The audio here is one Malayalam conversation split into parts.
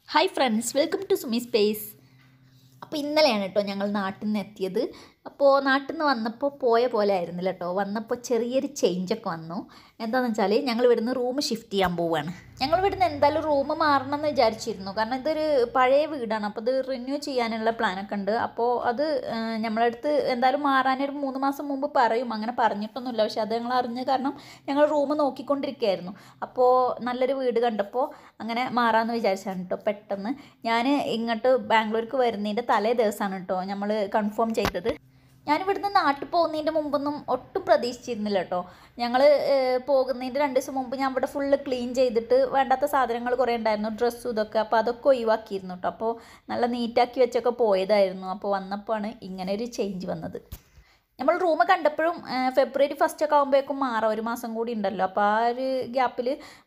hi friends welcome to Sumi space അപ്പോൾ ഇന്നലെയാണ് കേട്ടോ ഞങ്ങൾ നാട്ടിൽ നിന്ന് എത്തിയത് അപ്പോൾ നാട്ടിൽ നിന്ന് വന്നപ്പോൾ പോയ പോലെ ആയിരുന്നില്ല കേട്ടോ വന്നപ്പോൾ ചെറിയൊരു ചേഞ്ചൊക്കെ വന്നു എന്താണെന്ന് വെച്ചാൽ ഞങ്ങൾ ഇവിടുന്ന് റൂം ഷിഫ്റ്റ് ചെയ്യാൻ പോവുകയാണ് ഞങ്ങൾ ഇവിടുന്ന് എന്തായാലും റൂം മാറണം എന്ന് വിചാരിച്ചിരുന്നു കാരണം ഇതൊരു പഴയ വീടാണ് അപ്പോൾ ഇത് റിന്യൂ ചെയ്യാനുള്ള പ്ലാനൊക്കെ ഉണ്ട് അപ്പോൾ അത് ഏഹ്, നമ്മളെ അടുത്ത് എന്തായാലും മാറാനൊരു മൂന്ന് മാസം മുമ്പ് പറയും അങ്ങനെ പറഞ്ഞിട്ടൊന്നുമില്ല പക്ഷെ അത് ഞങ്ങൾ അറിഞ്ഞ കാരണം ഞങ്ങൾ റൂം നോക്കിക്കൊണ്ടിരിക്കുകയായിരുന്നു അപ്പോൾ നല്ലൊരു വീട് കണ്ടപ്പോൾ അങ്ങനെ മാറാമെന്ന് വിചാരിച്ചാണ് കേട്ടോ പെട്ടെന്ന് ഞാൻ ഇങ്ങോട്ട് ബാംഗ്ലൂർക്ക് വരുന്നതിൻ്റെ തലേ ദിവസമാണ് കേട്ടോ നമ്മൾ കൺഫേം ചെയ്തത് ഞാനിവിടുന്ന് നാട്ടിൽ പോകുന്നതിൻ്റെ മുമ്പൊന്നും ഒട്ടും പ്രതീക്ഷിച്ചിരുന്നില്ല കേട്ടോ ഞങ്ങൾ പോകുന്നതിൻ്റെ രണ്ട് ദിവസം മുമ്പ് ഞാൻ ഇവിടെ ഫുള്ള് ക്ലീൻ ചെയ്തിട്ട് വേണ്ടാത്ത സാധനങ്ങൾ കുറേ ഉണ്ടായിരുന്നു ഡ്രസ്സും ഇതൊക്കെ അപ്പോൾ അതൊക്കെ ഒഴിവാക്കിയിരുന്നു കേട്ടോ അപ്പോൾ നല്ല നീറ്റാക്കി വെച്ചൊക്കെ പോയതായിരുന്നു അപ്പോൾ വന്നപ്പോഴാണ് ഇങ്ങനെ ഒരു ചേഞ്ച് വന്നത് നമ്മൾ റൂം കണ്ടപ്പോഴും ആ, ഫെബ്രുവരി ഫസ്റ്റ് ഒക്കെ ആകുമ്പോഴേക്കും മാറാം ഒരു മാസം കൂടി ഉണ്ടല്ലോ അപ്പോൾ ആ ഒരു ഗ്യാപ്പിൽ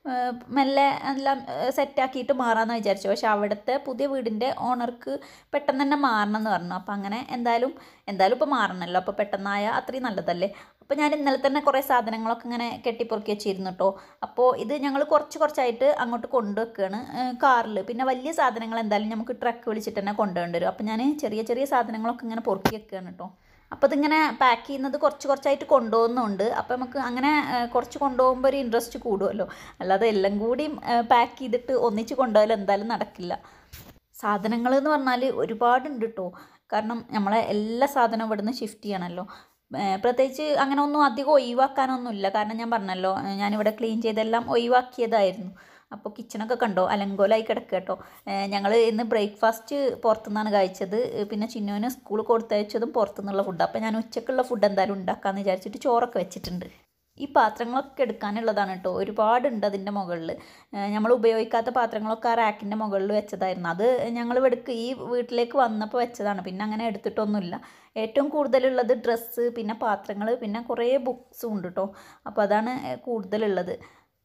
മെല്ലെ എല്ലാം സെറ്റാക്കിയിട്ട് മാറാമെന്ന് വിചാരിച്ചു പക്ഷെ അവിടുത്തെ പുതിയ വീടിൻ്റെ ഓണർക്ക് പെട്ടെന്ന് തന്നെ മാറണം എന്ന് പറഞ്ഞു അപ്പോൾ അങ്ങനെ എന്തായാലും എന്തായാലും ഇപ്പോൾ മാറണമല്ലോ അപ്പോൾ പെട്ടെന്നായ അത്രയും നല്ലതല്ലേ അപ്പോൾ ഞാൻ ഇന്നലെ തന്നെ കുറേ സാധനങ്ങളൊക്കെ ഇങ്ങനെ കെട്ടിപ്പൊറുക്കി വെച്ചിരുന്നു കേട്ടോ അപ്പോൾ ഇത് ഞങ്ങൾ കുറച്ച് കുറച്ചായിട്ട് അങ്ങോട്ട് കൊണ്ടുവെക്കുകയാണ് കാറിൽ പിന്നെ വലിയ സാധനങ്ങൾ എന്തായാലും നമുക്ക് ട്രക്ക് വിളിച്ചിട്ട് തന്നെ കൊണ്ടുപോകേണ്ടി വരും അപ്പോൾ ഞാൻ ചെറിയ ചെറിയ സാധനങ്ങളൊക്കെ ഇങ്ങനെ പൊറുക്കി വെക്കുകയാണ് കേട്ടോ അപ്പോൾ ഇതിങ്ങനെ പാക്ക് ചെയ്യുന്നത് കുറച്ച് കുറച്ചായിട്ട് കൊണ്ടുപോകുന്നുണ്ട് അപ്പോൾ നമുക്ക് അങ്ങനെ ആ, കുറച്ച് കൊണ്ടുപോകുമ്പോൾ ഒരു ഇൻട്രസ്റ്റ് കൂടുമല്ലോ അല്ലാതെ എല്ലാം കൂടി പാക്ക് ചെയ്തിട്ട് ഒന്നിച്ച് കൊണ്ടുപോയാലും എന്തായാലും നടക്കില്ല സാധനങ്ങൾ എന്ന് പറഞ്ഞാൽ ഒരുപാടുണ്ട് കേട്ടോ കാരണം നമ്മളെ എല്ലാ സാധനവും ഇവിടുന്ന് ഷിഫ്റ്റ് ചെയ്യണമല്ലോ ഏഹ് പ്രത്യേകിച്ച് അങ്ങനെ ഒന്നും അധികം ഒഴിവാക്കാനൊന്നുമില്ല കാരണം ഞാൻ പറഞ്ഞല്ലോ ഏഹ് ഞാനിവിടെ ക്ലീൻ ചെയ്തെല്ലാം ഒഴിവാക്കിയതായിരുന്നു അപ്പോൾ കിച്ചണൊക്കെ കണ്ടോ അലങ്കോലായി കിടക്കുക കേട്ടോ ഞങ്ങൾ ഇന്ന് ബ്രേക്ക്ഫാസ്റ്റ് പുറത്തുനിന്നാണ് കഴിച്ചത് ഏഹ് പിന്നെ ചിന്നുവിന് സ്കൂളിൽ കൊടുത്തയച്ചതും പുറത്തുനിന്നുള്ള ഫുഡ് അപ്പോൾ ഞാൻ ഉച്ചക്കുള്ള ഫുഡ് എന്തായാലും ഉണ്ടാക്കാമെന്ന് വിചാരിച്ചിട്ട് ചോറൊക്കെ വെച്ചിട്ടുണ്ട് ഈ പാത്രങ്ങളൊക്കെ എടുക്കാനുള്ളതാണ് കേട്ടോ ഒരുപാടുണ്ട് അതിൻ്റെ മുകളിൽ നമ്മൾ ഉപയോഗിക്കാത്ത പാത്രങ്ങളൊക്കെ ആ റാക്കിൻ്റെ മുകളിൽ വെച്ചതായിരുന്നു അത് ഞങ്ങൾ ഇവിടേക്ക് ഈ വീട്ടിലേക്ക് വന്നപ്പോൾ വെച്ചതാണ് പിന്നെ അങ്ങനെ എടുത്തിട്ടൊന്നുമില്ല ഏറ്റവും കൂടുതലുള്ളത് ഡ്രസ്സ് പിന്നെ പാത്രങ്ങൾ പിന്നെ കുറേ ബുക്സും ഉണ്ട് കേട്ടോ അപ്പോൾ അതാണ് കൂടുതലുള്ളത്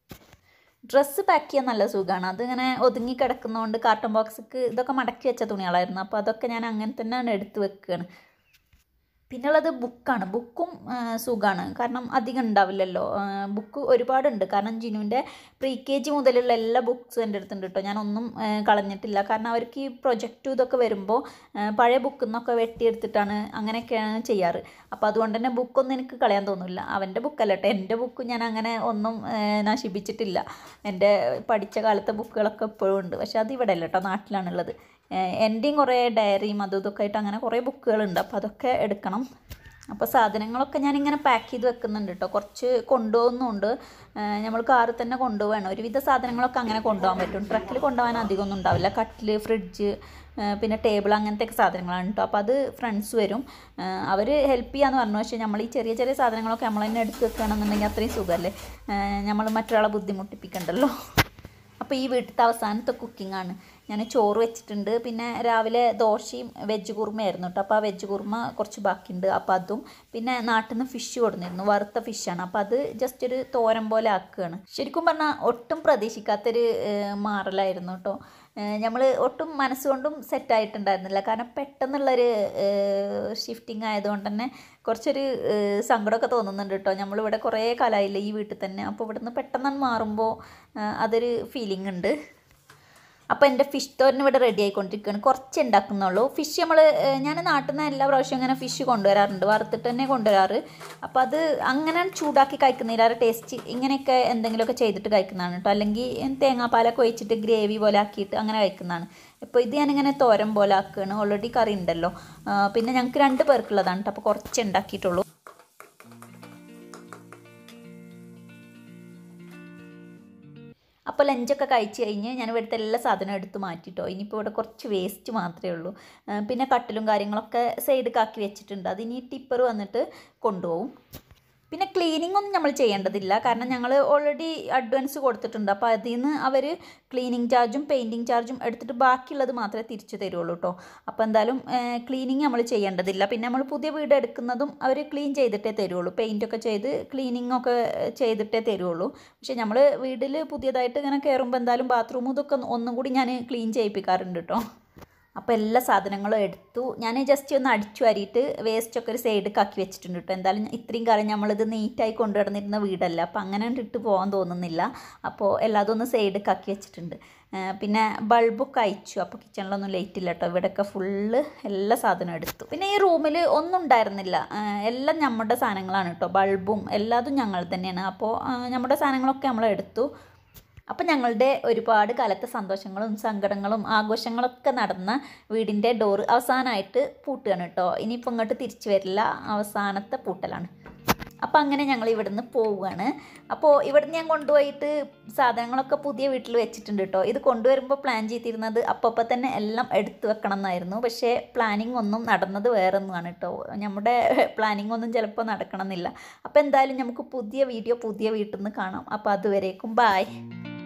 ഡ്രസ്സ് പാക്ക് ചെയ്യാൻ നല്ല സുഖമാണ് അതിങ്ങനെ ഒതുങ്ങി കിടക്കുന്നതുകൊണ്ട് കാർട്ടൺ ബോക്സിക്ക് ഇതൊക്കെ മടക്കി വെച്ച തുണികളായിരുന്നു അപ്പോൾ അതൊക്കെ ഞാൻ അങ്ങനെ തന്നെയാണ് എടുത്ത് വെക്കുകയാണ് പിന്നുള്ളത് ബുക്കാണ് ബുക്കും സുഖമാണ് കാരണം അധികം ഉണ്ടാവില്ലല്ലോ ബുക്ക് ഒരുപാടുണ്ട് കാരണം ജിനുവിൻ്റെ പ്രീ കെ ജി മുതലുള്ള എല്ലാ ബുക്സും എൻ്റെ അടുത്തുണ്ട് കേട്ടോ ഞാനൊന്നും ആ, കളഞ്ഞിട്ടില്ല കാരണം അവർക്ക് ഈ പ്രൊജക്റ്റും ഇതൊക്കെ വരുമ്പോൾ ആ, പഴയ ബുക്കിൽ നിന്നൊക്കെ വെട്ടിയെടുത്തിട്ടാണ് അങ്ങനെയൊക്കെയാണ് ചെയ്യാറ് അപ്പോൾ അതുകൊണ്ട് തന്നെ ബുക്കൊന്നും എനിക്ക് കളയാൻ തോന്നില്ല അവൻ്റെ ബുക്കല്ല കേട്ടോ എൻ്റെ ബുക്ക് ഞാൻ അങ്ങനെ ഒന്നും ആ, നശിപ്പിച്ചിട്ടില്ല എൻ്റെ പഠിച്ച കാലത്തെ ബുക്കുകളൊക്കെ ഇപ്പോഴും ഉണ്ട് പക്ഷേ അത് ഇവിടെ അല്ല കേട്ടോ നാട്ടിലാണുള്ളത് ഏഹ് എൻ്റെയും കുറേ ഡയറിയും അതും ഇതൊക്കെ ആയിട്ട് അങ്ങനെ കുറേ ബുക്കുകളുണ്ട് അപ്പോൾ അതൊക്കെ എടുക്കണം അപ്പോൾ സാധനങ്ങളൊക്കെ ഞാനിങ്ങനെ പാക്ക് ചെയ്ത് വെക്കുന്നുണ്ട് കേട്ടോ കുറച്ച് കൊണ്ടുപോകുന്നുണ്ട് നമ്മൾ കാറിൽ തന്നെ കൊണ്ടുപോകണം ഒരുവിധ സാധനങ്ങളൊക്കെ അങ്ങനെ കൊണ്ടുപോകാൻ പറ്റും ട്രക്കിൽ കൊണ്ടുപോകാൻ അധികമൊന്നും ഉണ്ടാവില്ല കട്ടിൽ ഫ്രിഡ്ജ് പിന്നെ ടേബിൾ അങ്ങനത്തെ ഒക്കെ സാധനങ്ങളാണ് കേട്ടോ അപ്പോൾ അത് ഫ്രണ്ട്സ് വരും അവർ ഹെൽപ്പ് ചെയ്യാന്ന് പറഞ്ഞു പക്ഷേ നമ്മൾ ഈ ചെറിയ ചെറിയ സാധനങ്ങളൊക്കെ നമ്മൾ തന്നെ എടുത്ത് വെക്കുകയാണെന്നുണ്ടെങ്കിൽ അത്രയും സുഖമല്ലേ നമ്മൾ മറ്റൊരാളെ ബുദ്ധിമുട്ടിപ്പിക്കണ്ടല്ലോ അപ്പോൾ ഈ വീട്ടിലത്തെ അവസാനത്തെ കുക്കിംഗ് ആണ് ഞാൻ ചോറ് വെച്ചിട്ടുണ്ട് പിന്നെ രാവിലെ ദോശയും വെജ് കുറുമയായിരുന്നു കേട്ടോ അപ്പോൾ ആ വെജ് കുറുമ കുറച്ച് ബാക്കിയുണ്ട് അപ്പോൾ അതും പിന്നെ നാട്ടിൽ നിന്ന് ഫിഷ് കൊടുന്നിരുന്നു വറുത്ത ഫിഷാണ് അപ്പോൾ അത് ജസ്റ്റ് ഒരു തോരൻ പോലെ ആക്കുകയാണ് ശരിക്കും പറഞ്ഞാൽ ഒട്ടും പ്രതീക്ഷിക്കാത്തൊരു ഏഹ്, മാറലായിരുന്നു കേട്ടോ നമ്മൾ ഒട്ടും മനസ്സുകൊണ്ടും സെറ്റായിട്ടുണ്ടായിരുന്നില്ല കാരണം പെട്ടെന്നുള്ളൊരു ഷിഫ്റ്റിംഗ് ആയതുകൊണ്ട് തന്നെ കുറച്ചൊരു ഏഹ്, സങ്കടമൊക്കെ തോന്നുന്നുണ്ട് കേട്ടോ നമ്മളിവിടെ കുറേ കാലമായില്ലേ ഈ വീട്ടിൽ തന്നെ അപ്പോൾ ഇവിടുന്ന് പെട്ടെന്ന് മാറുമ്പോൾ ഏഹ്, അതൊരു ഫീലിംഗ് ഉണ്ട് അപ്പോൾ എൻ്റെ ഫിഷ് തോരൻ ഇവിടെ റെഡി ആയിക്കൊണ്ടിരിക്കുകയാണ് കുറച്ച് ഉണ്ടാക്കുന്നുള്ളൂ ഫിഷ് നമ്മൾ ഞാൻ നാട്ടിൽ നിന്ന് എല്ലാ പ്രാവശ്യവും ഇങ്ങനെ ഫിഷ് കൊണ്ടുവരാറുണ്ട് വറുത്തിട്ട് തന്നെ കൊണ്ടുവരാറ് അപ്പോൾ അത് അങ്ങനെ ചൂടാക്കി കഴിക്കുന്നതിലേറെ ടേസ്റ്റ് ഇങ്ങനെയൊക്കെ എന്തെങ്കിലുമൊക്കെ ചെയ്തിട്ട് കഴിക്കുന്നതാണ് കേട്ടോ അല്ലെങ്കിൽ തേങ്ങാപ്പാലൊക്കെ ഒഴിച്ചിട്ട് ഗ്രേവി പോലെ ആക്കിയിട്ട് അങ്ങനെ കഴിക്കുന്നതാണ് ഇപ്പോൾ ഇത് ഞാനിങ്ങനെ തോരൻ പോലെ ആക്കുകയാണ് ഓൾറെഡി കറി ഉണ്ടല്ലോ ആ, പിന്നെ ഞങ്ങൾക്ക് രണ്ട് പേർക്കുള്ളതാണ് കേട്ടോ അപ്പോൾ കുറച്ച് ഉണ്ടാക്കിയിട്ടുള്ളൂ അപ്പോൾ ലഞ്ചൊക്കെ കഴിച്ച് കഴിഞ്ഞ് ഞാൻ ഇവിടുത്തെ എല്ലാ സാധനവും എടുത്ത് മാറ്റിട്ടോ ഇനിയിപ്പോൾ ഇവിടെ കുറച്ച് വേസ്റ്റ് മാത്രമേ ഉള്ളൂ ആ, പിന്നെ കട്ടിലും കാര്യങ്ങളൊക്കെ സൈഡിലാക്കി വെച്ചിട്ടുണ്ട് അതിനി ടിപ്പർ വന്നിട്ട് കൊണ്ടുപോകും പിന്നെ ക്ലീനിങ് ഒന്നും നമ്മൾ ചെയ്യേണ്ടതില്ല കാരണം ഞങ്ങൾ ഓൾറെഡി അഡ്വാൻസ് കൊടുത്തിട്ടുണ്ട് അപ്പോൾ അതിൽ നിന്ന് അവർ ക്ലീനിങ് ചാർജും പെയിൻറ്റിങ് ചാർജും എടുത്തിട്ട് ബാക്കിയുള്ളത് മാത്രമേ തിരിച്ചു തരുള്ളൂ കേട്ടോ അപ്പോൾ എന്തായാലും ക്ലീനിങ് നമ്മൾ ചെയ്യേണ്ടതില്ല പിന്നെ നമ്മൾ പുതിയ വീട് എടുക്കുന്നതും അവർ ക്ലീൻ ചെയ്തിട്ടേ തരുള്ളൂ പെയിൻറ്റൊക്കെ ചെയ്ത് ക്ലീനിങ് ഒക്കെ ചെയ്തിട്ടേ തരുള്ളൂ പക്ഷേ നമ്മൾ വീട്ടിൽ പുതിയതായിട്ട് ഇങ്ങനെ കയറുമ്പോൾ എന്തായാലും ബാത്റൂമും ഇതൊക്കെ ഒന്നും കൂടി ഞാൻ ക്ലീൻ ചെയ്യിപ്പിക്കാറുണ്ട് കേട്ടോ അപ്പോൾ എല്ലാ സാധനങ്ങളും എടുത്തു ഞാൻ ജസ്റ്റ് ഒന്ന് അടിച്ചു വാരിയിട്ട് വേസ്റ്റൊക്കെ ഒരു സൈഡിലേക്ക് ആക്കി വെച്ചിട്ടുണ്ട് കേട്ടോ എന്തായാലും ഇത്രയും കാലം നമ്മളിത് നീറ്റായി കൊണ്ടുവന്നിരുന്ന വീടല്ല അപ്പോൾ അങ്ങനെ ഇട്ട് പോകാൻ തോന്നുന്നില്ല അപ്പോൾ എല്ലാതും ഒന്ന് സൈഡിലേക്ക് ആക്കി വെച്ചിട്ടുണ്ട് പിന്നെ ബൾബൊക്കെ അയച്ചു അപ്പോൾ കിച്ചണിലൊന്നും ലൈറ്റ് ഇല്ല കേട്ടോ ഇവിടെയൊക്കെ ഫുള്ള് എല്ലാ സാധനവും എടുത്തു പിന്നെ ഈ റൂമിൽ ഒന്നും ഉണ്ടായിരുന്നില്ല ആ, എല്ലാം നമ്മുടെ സാധനങ്ങളാണ് കേട്ടോ ബൾബും എല്ലാതും ഞങ്ങൾ തന്നെയാണ് അപ്പോൾ ആ, നമ്മുടെ സാധനങ്ങളൊക്കെ നമ്മൾ എടുത്തു അപ്പം ഞങ്ങളുടെ ഒരുപാട് കാലത്തെ സന്തോഷങ്ങളും സങ്കടങ്ങളും ആഘോഷങ്ങളൊക്കെ നടന്ന വീടിൻ്റെ ഡോറ് അവസാനമായിട്ട് പൂട്ടുകയാണ് കേട്ടോ ഇനിയിപ്പോൾ ഇങ്ങോട്ട് തിരിച്ചു വരില്ല അവസാനത്തെ പൂട്ടലാണ് അപ്പോൾ അങ്ങനെ ഞങ്ങൾ ഇവിടുന്ന് പോവുകയാണ് അപ്പോൾ ഇവിടുന്ന് ഞാൻ കൊണ്ടുപോയിട്ട് സാധനങ്ങളൊക്കെ പുതിയ വീട്ടിൽ വെച്ചിട്ടുണ്ട് കേട്ടോ ഇത് കൊണ്ടുവരുമ്പോൾ പ്ലാൻ ചെയ്തിരുന്നത് അപ്പോൾ അപ്പോൾ തന്നെ എല്ലാം എടുത്തു വെക്കണം എന്നായിരുന്നു പക്ഷേ പ്ലാനിങ് ഒന്നും നടന്നത് വേറൊന്നുമാണ് കേട്ടോ നമ്മുടെ പ്ലാനിങ് ഒന്നും ചിലപ്പോൾ നടക്കണമെന്നില്ല അപ്പോൾ എന്തായാലും നമുക്ക് പുതിയ വീഡിയോ പുതിയ വീട്ടിൽ നിന്ന് കാണാം അപ്പോൾ അതുവരേക്കും ബായ്